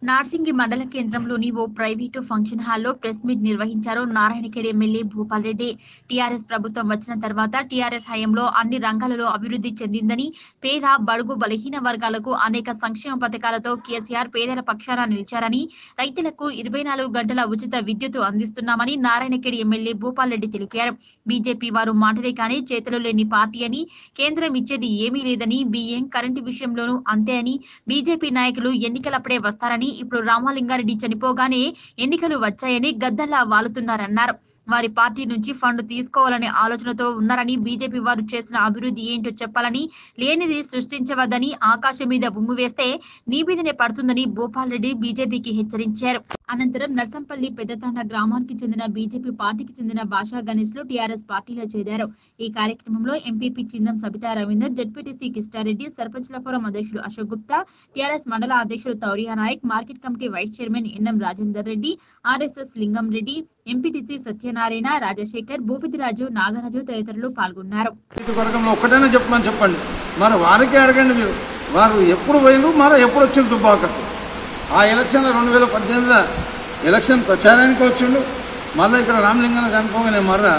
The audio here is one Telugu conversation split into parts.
నార్సింగి మండల కేంద్రంలోని ఓ ప్రైవేటు ఫంక్షన్ హాల్లో ప్రెస్ మీట్ నిర్వహించారు నారాయణఖేడ్ ఎమ్మెల్యే భూపాల్ రెడ్డి టీఆర్ఎస్ ప్రభుత్వం వచ్చిన తర్వాత టీఆర్ఎస్ హయాంలో అన్ని రంగాలలో అభివృద్ధి చెందిందని పేద బడుగు బలహీన వర్గాలకు అనేక సంక్షేమ పథకాలతో కేసీఆర్ పేదల పక్షాన నిలిచారని రైతులకు ఇరవై నాలుగు గంటల ఉచిత విద్యుత్ అందిస్తున్నామని నారాయణఖేడ్ ఎమ్మెల్యే భూపాల్ రెడ్డి తెలిపారు బీజేపీ వారు మాటలే కానీ చేతులు లేని పార్టీ అని కేంద్రం ఇచ్చేది ఏమీ లేదని బియ్యం కరెంటు విషయంలోనూ అంతే అని బీజేపీ నాయకులు ఎన్నికలప్పుడే వస్తారని ఇప్పుడు రామలింగారెడ్డి చనిపోగానే ఎన్నికలు వచ్చాయని గద్దల్లా వాలుతున్నారన్నారు వారి పార్టీ నుంచి ఫండ్ తీసుకోవాలనే ఆలోచనతో ఉన్నారని బీజేపీ వారు చేసిన అభివృద్ధి ఏంటో చెప్పాలని లేనిది సృష్టించవద్దని ఆకాశం మీద ఉమ్ము వేస్తే నీ మీదనే పడుతుందని భూపాల్ రెడ్డి బీజేపీకి హెచ్చరించారు అనంతరం నర్సంపల్లి పెద్దతాండ గ్రామానికి చెందిన బీజేపీ పార్టీకి చెందిన భాషా గణేష్ లు టీఆర్ఎస్ పార్టీలో చేరారు ఈ కార్యక్రమంలో ఎంపీపీ చిందం సబితా రవీందర్ జడ్పీటీసీ కిష్టారెడ్డి సర్పంచ్ల ఫోరం అధ్యక్షుడు అశోక్ గుప్తా టీఆర్ఎస్ మండల అధ్యక్షుడు Thouriya Naik market committee vice chairman NM Rajender Reddy RSS Lingam Reddy MPTC Satyanarayana Rajasekhar Bhupathiraju Nagaraju తదితరులు పాల్గొన్నారు ఇటు వర్గంలో ఒక్కటైనా చెప్పమని చెప్పండి మరి వారికే అడగండి మీరు వారు ఎప్పుడు పోయిండ్రు మరి ఎప్పుడు వచ్చిండు దుబ్బాకట్టు ఆ ఎలక్షన్లో రెండు వేల పద్దెనిమిదిలో ఎలక్షన్ ప్రచారానికి వచ్చిండు మళ్ళీ ఇక్కడ రామలింగన్న చనిపోగానే మర్ర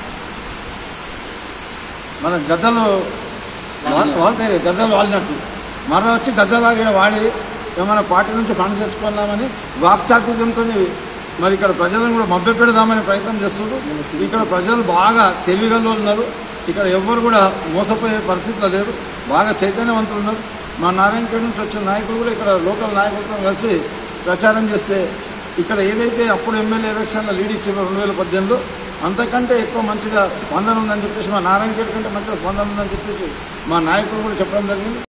మన గద్దలు వాళ్ళ- వాళ్ళతే గద్దలు వాడినట్టు మర్ర వచ్చి గద్దలాగా వాడి ఏమైనా పార్టీ నుంచి ఫండ్ తెచ్చుకుందామని వాక్చాతుర్యంతో మరి ఇక్కడ ప్రజలను కూడా మభ్య పెడదామనే ప్రయత్నం చేస్తుండ్రు ఇక్కడ ప్రజలు బాగా తెలివిగల్లో ఉన్నారు ఇక్కడ ఎవ్వరు కూడా మోసపోయే పరిస్థితిలో లేరు బాగా చైతన్యవంతులు ఉన్నారు మా నారాయణపేట నుంచి వచ్చిన నాయకులు కూడా ఇక్కడ లోకల్ నాయకులతో కలిసి ప్రచారం చేస్తే ఇక్కడ ఏదైతే అప్పుడు ఎమ్మెల్యే ఎలక్షన్లో లీడ్ ఇచ్చారో రెండు వేల పద్దెనిమిదిలో అంతకంటే ఎక్కువ మంచిగా స్పందన ఉందని చెప్పేసి మా నారాయణపేట కంటే మంచిగా స్పందన ఉందని చెప్పేసి మా నాయకులు కూడా చెప్పడం జరిగింది